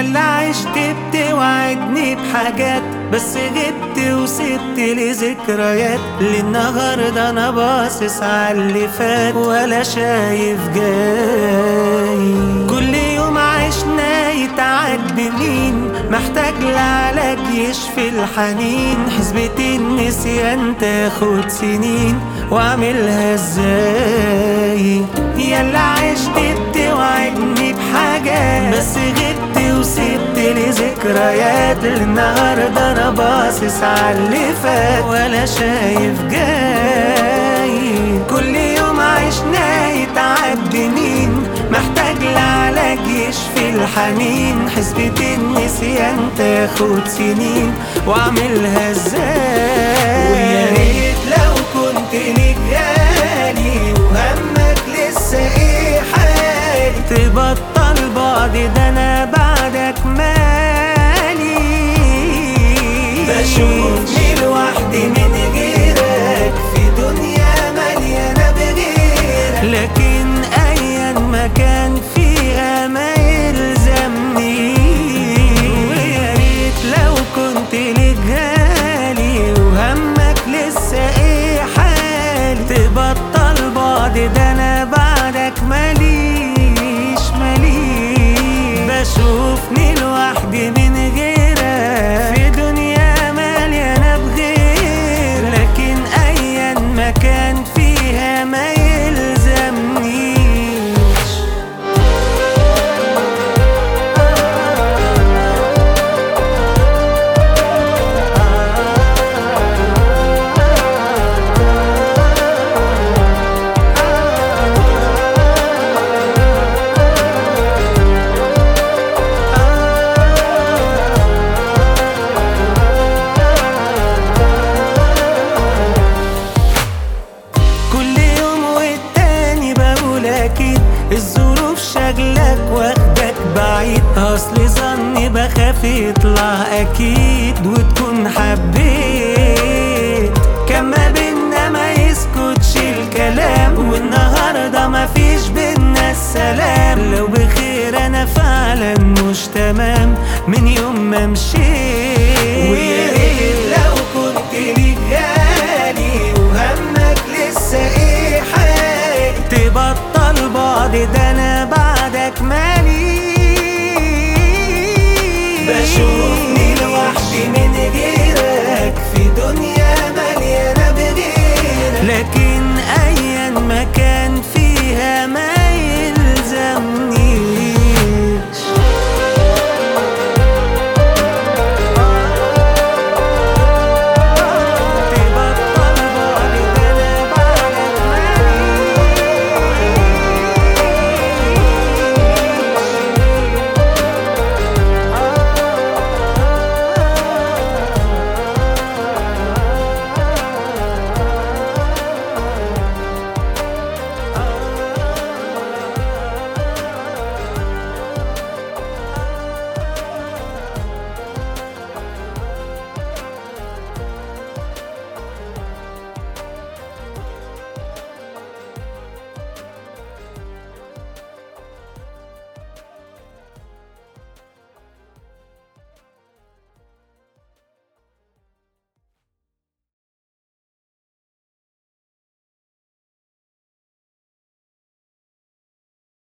يلا عشت بتوعدني بحاجات بس غبت وسبت لي ذكريات للنهارده انا باصص على اللي فات ولا شايف جاي كل يوم عشنا يتعاد بمين محتاج لعلاج يشفي الحنين حسبة النسيان تاخد سنين واعملها ازاي يلا عشت بتوعدني بحاجة بس غبت وسبت لي ذكريات النهاردة انا باصص على اللي فات ولا شايف جاي كل يوم عشنا يتعب مين محتاج لعلاج يشفي الحنين حسبة النسيان تاخد سنين واعملها ازاي ويا ريت لو كنت ليك غالي وهمك لسه ايه حالي تبطل بعد ده انا بعدك مالي بشوفني لوحدي من غيرك في دنيا مليانة بغيرك لكن ايا ما كان فيها ما يلزمني ويا ريت لو كنت ليك غالي وهمك لسه ايه حالي تبطل بعد ده انا بعدك ماليش ماليش بشوفني لوحدي من غيرك في دنيا مليانة بغير لكن ايا ما كان فيها ما يلزمنيش كل يوم والتاني بقول اكيد الظروف شغلك واخدك بعيد اصل ظني بخاف يطلع اكيد وتكون حبيت كان ما بينا ما يسكتش الكلام والنهارده ما فيش بينا السلام لو بخير انا فعلا مش تمام من يوم ما مشيت